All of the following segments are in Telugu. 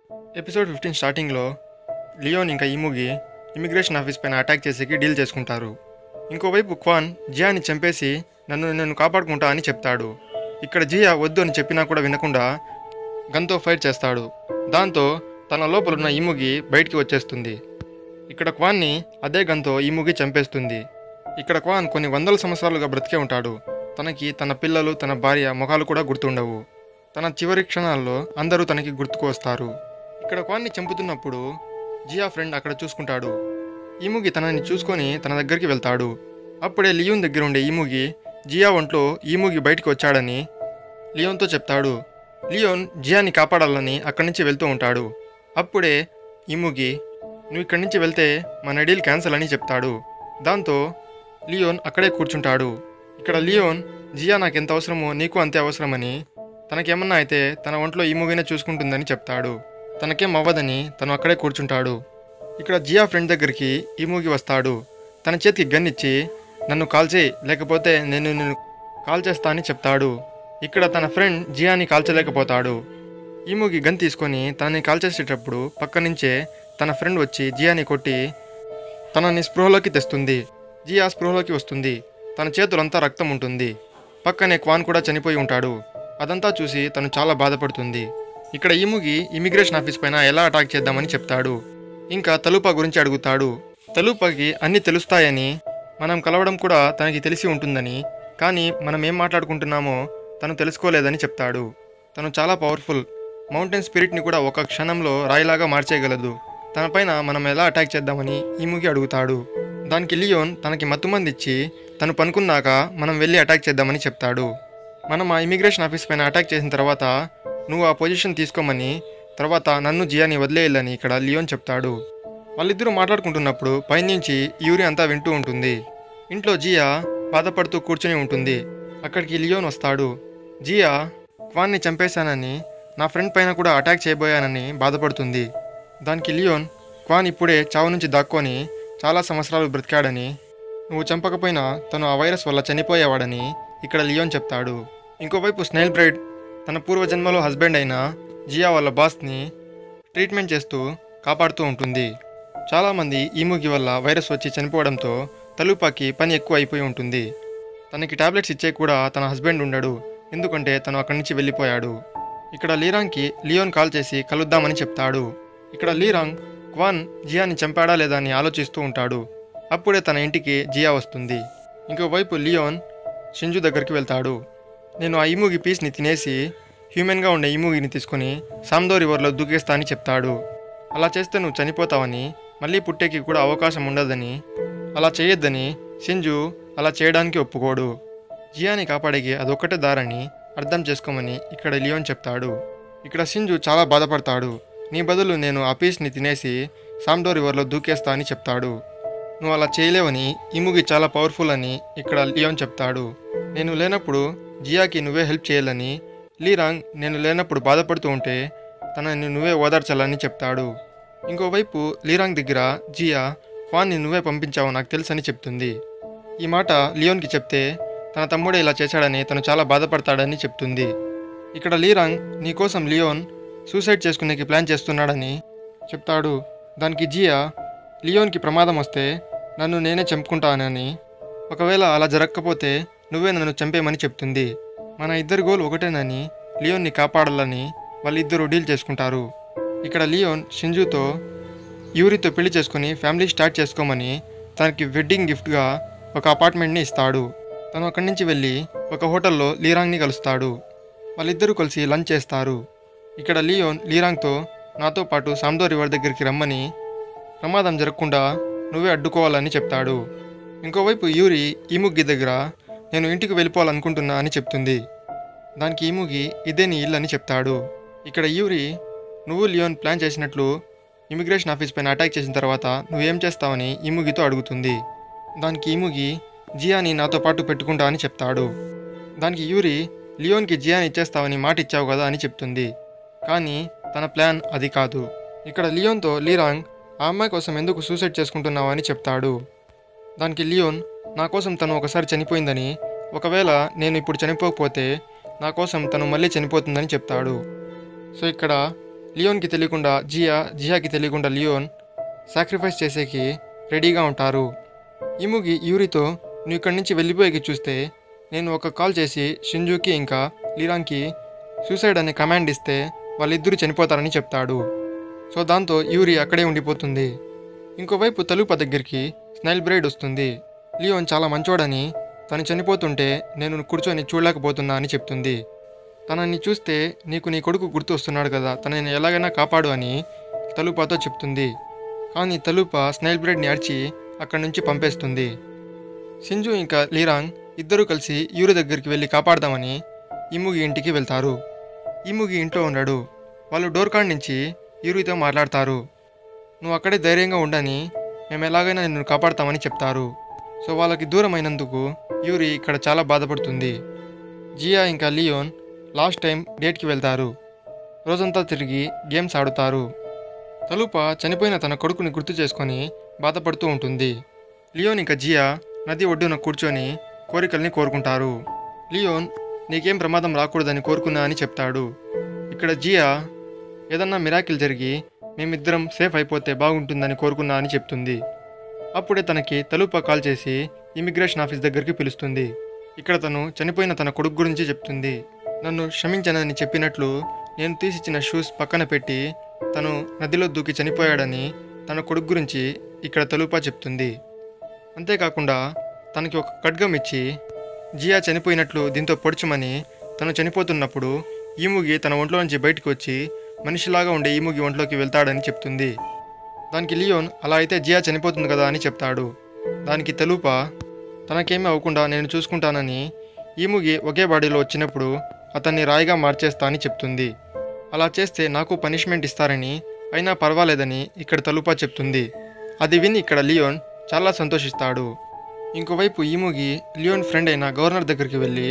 ఎపిసోడ్ ఫిఫ్టీన్ స్టార్టింగ్లో లియోన్ ఇంకా ఈముగి ఇమిగ్రేషన్ ఆఫీస్ పైన అటాక్ చేసేకి డీల్ చేసుకుంటారు ఇంకోవైపు క్వాన్ జియాని చంపేసి నన్ను నేను కాపాడుకుంటా అని చెప్తాడు ఇక్కడ జియా వద్దు అని చెప్పినా కూడా వినకుండా గన్తో ఫైట్ చేస్తాడు దాంతో తన లోపల ఉన్న ఈముగి బయటికి వచ్చేస్తుంది ఇక్కడ క్వాన్ని అదే గన్తో ఈముగి చంపేస్తుంది ఇక్కడ క్వాన్ కొన్ని వందల సంవత్సరాలుగా బ్రతికే ఉంటాడు తనకి తన పిల్లలు తన భార్య ముఖాలు కూడా గుర్తుండవు తన చివరి క్షణాల్లో అందరూ తనకి గుర్తుకు వస్తారు ఇక్కడ క్వాన్ని చంపుతున్నప్పుడు జియా ఫ్రెండ్ అక్కడ చూసుకుంటాడు ఈముగి తనని చూసుకొని తన దగ్గరికి వెళ్తాడు అప్పుడే లియోన్ దగ్గర ఉండే ఈముగి జియా ఒంట్లో ఈముగి బయటికి వచ్చాడని లియోన్తో చెప్తాడు లియోన్ జియాని కాపాడాలని అక్కడి నుంచి వెళ్తూ ఉంటాడు అప్పుడే ఈముగి నువ్వు ఇక్కడి నుంచి వెళ్తే మన డీల్ క్యాన్సిల్ అని చెప్తాడు దాంతో లియోన్ అక్కడే కూర్చుంటాడు ఇక్కడ లియోన్ జియా నాకు ఎంత అవసరమో నీకు అంతే అవసరమని తనకేమన్నా అయితే తన ఒంట్లో ఈముగినే చూసుకుంటుందని చెప్తాడు తనకేం అవ్వదని తను అక్కడే కూర్చుంటాడు ఇక్కడ జియా ఫ్రెండ్ దగ్గరికి ఈముగి వస్తాడు తన చేతికి గన్ ఇచ్చి నన్ను కాల్ చేయి లేకపోతే నేను నిన్ను కాల్ చేస్తా అని చెప్తాడు ఇక్కడ తన ఫ్రెండ్ జియాని కాల్చలేకపోతాడు ఈముగి గన్ తీసుకొని తనని కాల్ చేసేటప్పుడు పక్క నుంచే తన ఫ్రెండ్ వచ్చి జియాని కొట్టి తనని స్పృహలోకి తెస్తుంది జియా స్పృహలోకి వస్తుంది తన చేతులంతా రక్తం ఉంటుంది పక్కనే క్వాన్ కూడా చనిపోయి ఉంటాడు అదంతా చూసి తను చాలా బాధపడుతుంది ఇక్కడ ఈముగి ఇమిగ్రేషన్ ఆఫీస్ పైన ఎలా అటాక్ చేద్దామని చెప్తాడు ఇంకా తలుపా గురించి అడుగుతాడు తలుపాకి అన్నీ తెలుస్తాయని మనం కలవడం కూడా తనకి తెలిసి ఉంటుందని కానీ మనం ఏం మాట్లాడుకుంటున్నామో తను తెలుసుకోలేదని చెప్తాడు తను చాలా పవర్ఫుల్ మౌంటైన్ స్పిరిట్ని కూడా ఒక క్షణంలో రాయిలాగా మార్చేయగలదు తనపైన మనం ఎలా అటాక్ చేద్దామని ఈముగి అడుగుతాడు దానికి లియోన్ తనకి మత్తుమంది ఇచ్చి తను పనుకున్నాక మనం వెళ్ళి అటాక్ చేద్దామని చెప్తాడు మనం ఆ ఇమిగ్రేషన్ ఆఫీస్ పైన అటాక్ చేసిన తర్వాత నువ్వు ఆ పొజిషన్ తీసుకోమని తర్వాత నన్ను జియాని వదిలేయాలని ఇక్కడ లియోన్ చెప్తాడు వాళ్ళిద్దరూ మాట్లాడుకుంటున్నప్పుడు పైనుంచి యూరి అంతా వింటూ ఉంటుంది ఇంట్లో జియా బాధపడుతూ కూర్చుని ఉంటుంది అక్కడికి లియోన్ వస్తాడు జియా క్వాన్ని చంపేశానని నా ఫ్రెండ్ పైన కూడా అటాక్ చేయబోయానని బాధపడుతుంది దానికి లియోన్ క్వాన్ ఇప్పుడే చావు నుంచి దాక్కొని చాలా సంవత్సరాలు బ్రతికాడని నువ్వు చంపకపోయినా తను ఆ వైరస్ వల్ల చనిపోయేవాడని ఇక్కడ లియోన్ చెప్తాడు ఇంకోవైపు స్నేల్ బ్రైడ్ తన పూర్వజన్మలో హస్బెండ్ అయిన జియా వాళ్ళ బాస్ని ట్రీట్మెంట్ చేస్తూ కాపాడుతూ ఉంటుంది చాలామంది ఈముగి వల్ల వైరస్ వచ్చి చనిపోవడంతో తలుపాకి పని ఎక్కువ అయిపోయి ఉంటుంది తనకి టాబ్లెట్స్ ఇచ్చే కూడా తన హస్బెండ్ ఉండడు ఎందుకంటే తను అక్కడి నుంచి వెళ్ళిపోయాడు ఇక్కడ లీరాంగ్కి లియోన్ కాల్ చేసి కలుద్దామని చెప్తాడు ఇక్కడ లీరాంగ్ క్వాన్ జియాని చంపాడా లేదా అని ఆలోచిస్తూ ఉంటాడు అప్పుడే తన ఇంటికి జియా వస్తుంది ఇంకోవైపు లియోన్ షింజు దగ్గరికి వెళ్తాడు నేను ఆ ఈముగి పీస్ని తినేసి హ్యూమన్గా ఉండే ఈముగిని తీసుకొని సామ్దో రివర్లో దూకేస్తా అని చెప్తాడు అలా చేస్తే నువ్వు చనిపోతావని మళ్ళీ పుట్టేకి కూడా అవకాశం ఉండదని అలా చేయొద్దని షింజు అలా చేయడానికి ఒప్పుకోడు జియాని కాపాడేకి అదొక్కటే దారని అర్థం చేసుకోమని ఇక్కడ లియోన్ చెప్తాడు ఇక్కడ షింజు చాలా బాధపడతాడు నీ బదులు నేను ఆ పీస్ని తినేసి సామ్డో రివర్లో దూకేస్తా అని చెప్తాడు నువ్వు అలా చేయలేవని ఈముగి చాలా పవర్ఫుల్ అని ఇక్కడ లియోన్ చెప్తాడు నేను లేనప్పుడు జియాకి నువ్వే హెల్ప్ చేయాలని లీరాంగ్ నేను లేనప్పుడు బాధపడుతూ ఉంటే తనని నువ్వే ఓదార్చాలని చెప్తాడు ఇంకోవైపు లీరాంగ్ దగ్గర జియా క్వాన్ని నువ్వే పంపించావు నాకు తెలుసని చెప్తుంది ఈ మాట లియోన్కి చెప్తే తన తమ్ముడే ఇలా చేశాడని తను చాలా బాధపడతాడని చెప్తుంది ఇక్కడ లీరాంగ్ నీకోసం లియోన్ సూసైడ్ చేసుకునేకి ప్లాన్ చేస్తున్నాడని చెప్తాడు దానికి జియా లియోన్కి ప్రమాదం వస్తే నన్ను నేనే చంపుకుంటానని ఒకవేళ అలా జరగకపోతే నువ్వే నన్ను చంపేమని చెప్తుంది మన ఇద్దరి గోల్ ఒకటేనని లియోన్ని కాపాడాలని వాళ్ళిద్దరూ డీల్ చేసుకుంటారు ఇక్కడ లియోన్ షింజుతో యూరితో పెళ్లి చేసుకుని ఫ్యామిలీ స్టార్ట్ చేసుకోమని తనకి వెడ్డింగ్ గిఫ్ట్గా ఒక అపార్ట్మెంట్ని ఇస్తాడు తను అక్కడి నుంచి వెళ్ళి ఒక హోటల్లో లీరాంగ్ని కలుస్తాడు వాళ్ళిద్దరూ కలిసి లంచ్ చేస్తారు ఇక్కడ లియోన్ లీరాంగ్తో నాతో పాటు సామ్దో రివర్ దగ్గరికి రమ్మని ప్రమాదం జరగకుండా నువ్వే అడ్డుకోవాలని చెప్తాడు ఇంకోవైపు యూరి ఈముగ్గి దగ్గర నేను ఇంటికి వెళ్ళిపోవాలనుకుంటున్నా అని చెప్తుంది దానికి ఈముగి ఇదే నీ ఇల్లు అని చెప్తాడు ఇక్కడ యూరి నువ్వు లియోన్ ప్లాన్ చేసినట్లు ఇమిగ్రేషన్ ఆఫీస్ పైన అటాక్ చేసిన తర్వాత నువ్వేం చేస్తావని ఈముగితో అడుగుతుంది దానికి ఈముగి జియాని నాతో పాటు పెట్టుకుంటా అని చెప్తాడు దానికి యూరి లియోన్కి జియాని ఇచ్చేస్తావని మాట ఇచ్చావు కదా అని చెప్తుంది కానీ తన ప్లాన్ అది కాదు ఇక్కడ లియోన్తో లీరాంగ్ ఆ అమ్మాయి కోసం ఎందుకు సూసైడ్ చేసుకుంటున్నావు అని చెప్తాడు దానికి లియోన్ నా కోసం తను ఒకసారి చనిపోయిందని ఒకవేళ నేను ఇప్పుడు చనిపోకపోతే నా కోసం తను మళ్ళీ చనిపోతుందని చెప్తాడు సో ఇక్కడ లియోన్కి తెలియకుండా జియా జియాకి తెలియకుండా లియోన్ సాక్రిఫైస్ చేసేకి రెడీగా ఉంటారు ఈముగి యూరితో నువ్వు ఇక్కడి నుంచి వెళ్ళిపోయేకి చూస్తే నేను ఒక కాల్ చేసి షింజుకి ఇంకా లీరాంగ్కి సూసైడ్ అనే కమాండ్ ఇస్తే వాళ్ళిద్దరూ చనిపోతారని చెప్తాడు సో దాంతో యూరి అక్కడే ఉండిపోతుంది ఇంకోవైపు తలుప దగ్గరికి స్నైల్ బ్రైడ్ వస్తుంది లియోన్ చాలా మంచోడని తను చనిపోతుంటే నేను కూర్చొని చూడలేకపోతున్నా అని చెప్తుంది తనని చూస్తే నీకు నీ కొడుకు గుర్తు వస్తున్నాడు కదా తనని ఎలాగైనా కాపాడు అని తలుపాతో చెప్తుంది కానీ తలుప స్నైల్ బ్రైడ్ని అరిచి అక్కడి నుంచి పంపేస్తుంది సింజు ఇంకా లీరాంగ్ ఇద్దరూ కలిసి యూరి దగ్గరికి వెళ్ళి కాపాడదామని ఈముగి ఇంటికి వెళ్తారు ఈముగి ఇంట్లో ఉన్నాడు వాళ్ళు డోర్ కాడ్ నుంచి యూరితో మాట్లాడతారు నువ్వు అక్కడే ధైర్యంగా ఉండని మేము ఎలాగైనా నిన్ను కాపాడతామని చెప్తారు సో వాళ్ళకి దూరం అయినందుకు యూరి ఇక్కడ చాలా బాధపడుతుంది జియా ఇంకా లియోన్ లాస్ట్ టైం డేట్కి వెళ్తారు రోజంతా తిరిగి గేమ్స్ ఆడుతారు తలుప చనిపోయిన తన కొడుకుని గుర్తు చేసుకొని బాధపడుతూ ఉంటుంది లియోన్ ఇంకా జియా నది ఒడ్డున కూర్చొని కోరికల్ని కోరుకుంటారు లియోన్ నీకేం ప్రమాదం రాకూడదని కోరుకున్నా అని చెప్తాడు ఇక్కడ జియా ఏదన్నా మిరాకిల్ జరిగి మేమిద్దరం సేఫ్ అయిపోతే బాగుంటుందని కోరుకున్నా అని చెప్తుంది అప్పుడే తనకి తలుప కాల్ చేసి ఇమిగ్రేషన్ ఆఫీస్ దగ్గరికి పిలుస్తుంది ఇక్కడ తను చనిపోయిన తన కొడుకు గురించి చెప్తుంది నన్ను క్షమించనని చెప్పినట్లు నేను తీసిచ్చిన షూస్ పక్కన పెట్టి తను నదిలో దూకి చనిపోయాడని తన కొడుకు గురించి ఇక్కడ తలుప చెప్తుంది అంతేకాకుండా తనకి ఒక ఖడ్గం ఇచ్చి జియా చనిపోయినట్లు దీంతో పొడుచుమని తను చనిపోతున్నప్పుడు ఈముగి తన ఒంట్లో నుంచి బయటకు వచ్చి మనిషిలాగా ఉండే ఈముగి ఒంట్లోకి వెళ్తాడని చెప్తుంది దానికి లియోన్ అలా అయితే జియా చనిపోతుంది కదా అని చెప్తాడు దానికి తెలుప తనకేమీ అవ్వకుండా నేను చూసుకుంటానని ఈముగి ఒకే బాడీలో వచ్చినప్పుడు అతన్ని రాయిగా మార్చేస్తా అని చెప్తుంది అలా చేస్తే నాకు పనిష్మెంట్ ఇస్తారని అయినా పర్వాలేదని ఇక్కడ తలుప చెప్తుంది అది విని ఇక్కడ లియోన్ చాలా సంతోషిస్తాడు ఇంకోవైపు ఈముగి లియోన్ ఫ్రెండ్ అయిన గవర్నర్ దగ్గరికి వెళ్ళి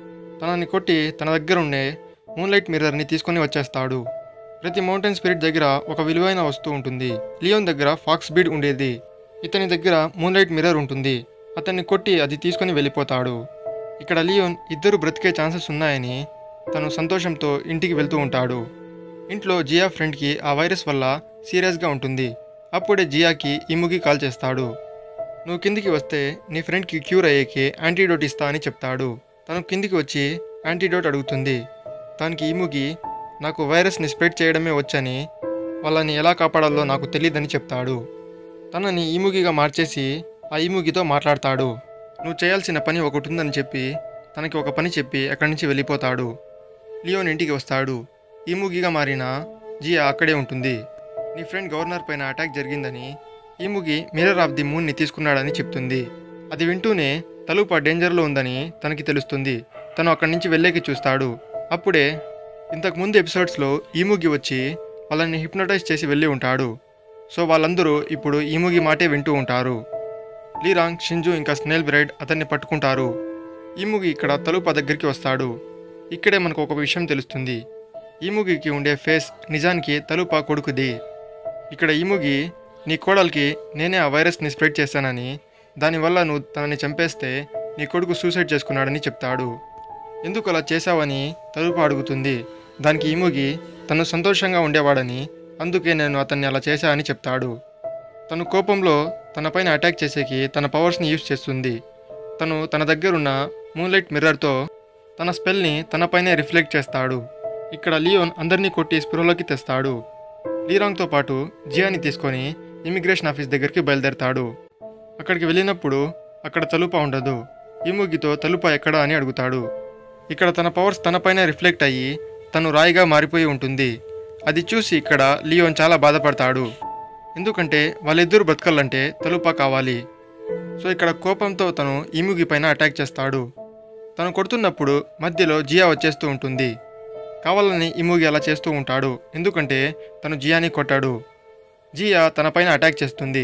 తనని కొట్టి తన దగ్గర ఉండే మూన్లైట్ మిర్రర్ని తీసుకొని వచ్చేస్తాడు ప్రతి మౌంటైన్ స్పిరిట్ దగ్గర ఒక విలువైన వస్తువు ఉంటుంది లియోన్ దగ్గర ఫాక్స్ బీడ్ ఉండేది ఇతని దగ్గర మూన్లైట్ మిర్రర్ ఉంటుంది అతన్ని కొట్టి అది తీసుకొని వెళ్ళిపోతాడు ఇక్కడ లియోన్ ఇద్దరు బ్రతికే ఛాన్సెస్ ఉన్నాయని తను సంతోషంతో ఇంటికి వెళ్తూ ఉంటాడు ఇంట్లో జియా ఫ్రెండ్కి ఆ వైరస్ వల్ల సీరియస్గా ఉంటుంది అప్పుడే జియాకి ఇముగి కాల్ చేస్తాడు నువ్వు కిందికి వస్తే నీ ఫ్రెండ్కి క్యూర్ అయ్యేకి యాంటీడోట్ ఇస్తా అని చెప్తాడు తను కిందికి వచ్చి యాంటీడోట్ అడుగుతుంది దానికి ఈముగి నాకు వైరస్ని స్ప్రెడ్ చేయడమే వచ్చని వాళ్ళని ఎలా కాపాడాలో నాకు తెలియదని చెప్తాడు తనని ఈముగిగా మార్చేసి ఆ ఈముగితో మాట్లాడతాడు నువ్వు చేయాల్సిన పని ఒకటి ఉందని చెప్పి తనకి ఒక పని చెప్పి అక్కడి నుంచి వెళ్ళిపోతాడు లియోన్ ఇంటికి వస్తాడు ఈముగిగా మారిన జియా అక్కడే ఉంటుంది నీ ఫ్రెండ్ గవర్నర్ పైన అటాక్ జరిగిందని ఈముగి మిర్రర్ ఆఫ్ ది మూన్ని తీసుకున్నాడని చెప్తుంది అది వింటూనే తలుప డేంజర్లో ఉందని తనకి తెలుస్తుంది తను అక్కడి నుంచి వెళ్ళేకి చూస్తాడు అప్పుడే ఇంతకు ముందు ఎపిసోడ్స్లో ఈముగి వచ్చి వాళ్ళని హిప్నటైజ్ చేసి వెళ్ళి ఉంటాడు సో వాళ్ళందరూ ఇప్పుడు ఈముగి మాటే వింటూ ఉంటారు లీరాంగ్ షింజు ఇంకా స్నేల్ బ్రైడ్ అతన్ని పట్టుకుంటారు ఈముగి ఇక్కడ తలుప దగ్గరికి వస్తాడు ఇక్కడే మనకు ఒక విషయం తెలుస్తుంది ఈముగికి ఉండే ఫేస్ నిజానికి తలుప కొడుకుది ఇక్కడ ఈముగి నీ కోడలికి నేనే ఆ వైరస్ని స్ప్రెడ్ చేశానని దానివల్ల నువ్వు తనని చంపేస్తే నీ కొడుకు సూసైడ్ చేసుకున్నాడని చెప్తాడు ఎందుకు అలా చేశావని తలుపు అడుగుతుంది దానికి ఈముగి తను సంతోషంగా ఉండేవాడని అందుకే నేను అతన్ని అలా చేశా అని చెప్తాడు తను కోపంలో తనపైన అటాక్ చేసేకి తన పవర్స్ని యూజ్ చేస్తుంది తను తన దగ్గరున్న మూన్లైట్ మిర్రర్తో తన స్పెల్ని తనపైనే రిఫ్లెక్ట్ చేస్తాడు ఇక్కడ లియోన్ అందరినీ కొట్టి స్పృహలోకి తెస్తాడు లీరాంగ్తో పాటు జియాని తీసుకొని ఇమిగ్రేషన్ ఆఫీస్ దగ్గరికి బయలుదేరతాడు అక్కడికి వెళ్ళినప్పుడు అక్కడ తలుప ఉండదు ఈముగితో తలుప ఎక్కడా అని అడుగుతాడు ఇక్కడ తన పవర్స్ తనపైనే రిఫ్లెక్ట్ అయ్యి తను రాయిగా మారిపోయి ఉంటుంది అది చూసి ఇక్కడ లియోన్ చాలా బాధపడతాడు ఎందుకంటే వాళ్ళిద్దరూ బ్రతకాలంటే తలుప కావాలి సో ఇక్కడ కోపంతో తను ఈముగి పైన అటాక్ చేస్తాడు తను కొడుతున్నప్పుడు మధ్యలో జియా వచ్చేస్తూ ఉంటుంది కావాలని ఇముగి అలా చేస్తూ ఉంటాడు ఎందుకంటే తను జియాని కొట్టాడు జియా తనపైన అటాక్ చేస్తుంది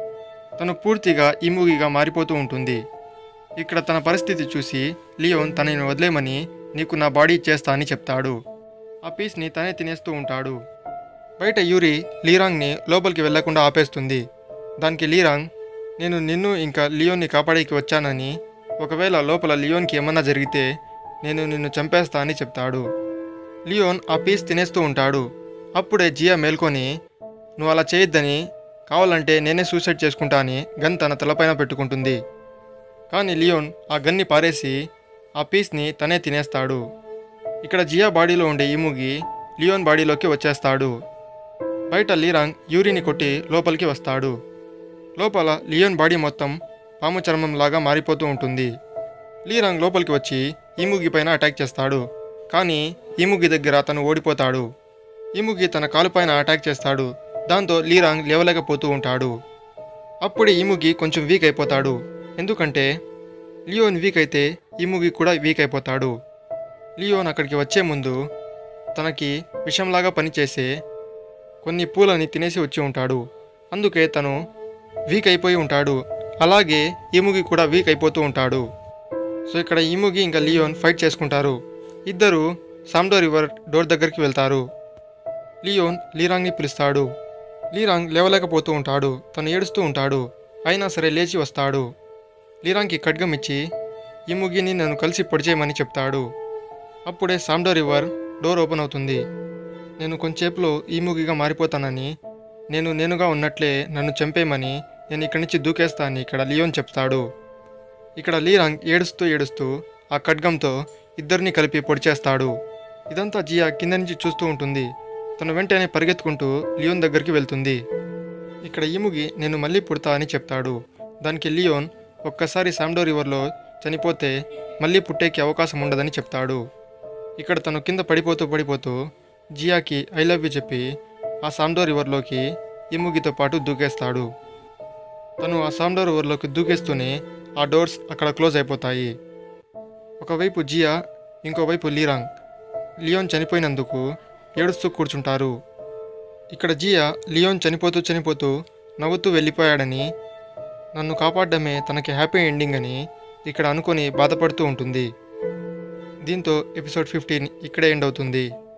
తను పూర్తిగా ఇముగిగా మారిపోతూ ఉంటుంది ఇక్కడ తన పరిస్థితి చూసి లియోన్ తనని వదిలేమని నీకు నా బాడీ ఇచ్చేస్తా అని చెప్తాడు ఆ పీస్ని తనే తినేస్తూ ఉంటాడు బయట యూరి లీరాంగ్ని లోపలికి వెళ్లకుండా ఆపేస్తుంది దానికి లీరాంగ్ నేను నిన్ను ఇంకా లియోన్ని కాపాడేకి వచ్చానని ఒకవేళ లోపల లియోన్కి ఏమన్నా జరిగితే నేను నిన్ను చంపేస్తా అని చెప్తాడు లియోన్ ఆ పీస్ తినేస్తూ ఉంటాడు అప్పుడే జియా మేల్కొని నువ్వు అలా చేయొద్దని కావాలంటే నేనే సూసైడ్ చేసుకుంటా అని గన్ తన తలపైన పెట్టుకుంటుంది కానీ లియోన్ ఆ గన్ని పారేసి ఆ పీస్ని తనే తినేస్తాడు ఇక్కడ జియా బాడీలో ఉండే ఈముగి లియోన్ బాడీలోకి వచ్చేస్తాడు బయట లీరాంగ్ యూరిని కొట్టి లోపలికి వస్తాడు లోపల లియోన్ బాడీ మొత్తం పాము చర్మం లాగా మారిపోతూ ఉంటుంది లీరాంగ్ లోపలికి వచ్చి ఈముగి పైన అటాక్ చేస్తాడు కానీ ఈముగి దగ్గర తను ఓడిపోతాడు ఈముగి తన కాలుపైన అటాక్ చేస్తాడు దాంతో లీరాంగ్ లేవలేకపోతూ ఉంటాడు అప్పుడే ఈముగి కొంచెం వీక్ అయిపోతాడు ఎందుకంటే లియోన్ వీక్ అయితే ఈముగి కూడా వీక్ అయిపోతాడు లియోన్ అక్కడికి వచ్చే ముందు తనకి విషంలాగా పనిచేసే కొన్ని పూలని తినేసి వచ్చి ఉంటాడు అందుకే తను వీక్ అయిపోయి ఉంటాడు అలాగే ఈముగి కూడా వీక్ అయిపోతూ ఉంటాడు సో ఇక్కడ ఈముగి ఇంకా లియోన్ ఫైట్ చేసుకుంటారు ఇద్దరు సామ్డో రివర్ డోర్ దగ్గరికి వెళ్తారు లియోన్ లీరాంగ్ని పిలుస్తాడు లీరాంగ్ లేవలేకపోతూ ఉంటాడు తను ఏడుస్తూ ఉంటాడు అయినా సరే లేచి వస్తాడు లీరాంగ్కి ఖడ్గం ఇచ్చి ఈముగిని నన్ను కలిసి పొడిచేయమని చెప్తాడు అప్పుడే సామ్డో రివర్ డోర్ ఓపెన్ అవుతుంది నేను కొంచెంసేపులో ఈముగిగా మారిపోతానని నేను నేనుగా ఉన్నట్లే నన్ను చంపేయమని నేను ఇక్కడి నుంచి దూకేస్తానని ఇక్కడ లియోన్ చెప్తాడు ఇక్కడ లీరాంగ్ ఏడుస్తూ ఏడుస్తూ ఆ ఖడ్గంతో ఇద్దరిని కలిపి పొడిచేస్తాడు ఇదంతా జియా కింద నుంచి చూస్తూ ఉంటుంది తను వెంటనే పరిగెత్తుకుంటూ లియోన్ దగ్గరికి వెళ్తుంది ఇక్కడ ఈముగి నేను మళ్ళీ పుడతా అని చెప్తాడు దానికి లియోన్ ఒక్కసారి శాండో రివర్లో చనిపోతే మళ్ళీ పుట్టేకి అవకాశం ఉండదని చెప్తాడు ఇక్కడ తను కింద పడిపోతూ పడిపోతూ జియాకి ఐ లవ్ యూ చెప్పి ఆ సామ్డో రివర్లోకి ఈముగితో పాటు దూకేస్తాడు తను ఆ సామ్డో రివర్లోకి దూకేస్తూనే ఆ డోర్స్ అక్కడ క్లోజ్ అయిపోతాయి ఒకవైపు జియా ఇంకోవైపు లీరాంగ్ లియోన్ చనిపోయినందుకు ఏడుస్తూ కూర్చుంటారు ఇక్కడ జియా లియోన్ చనిపోతూ చనిపోతూ నవ్వుతూ వెళ్ళిపోయాడని నన్ను కాపాడడమే తనకి హ్యాపీ ఎండింగ్ అని ఇక్కడ అనుకొని బాధపడుతూ ఉంటుంది దీంతో ఎపిసోడ్ ఫిఫ్టీన్ ఇక్కడే ఎండ్ అవుతుంది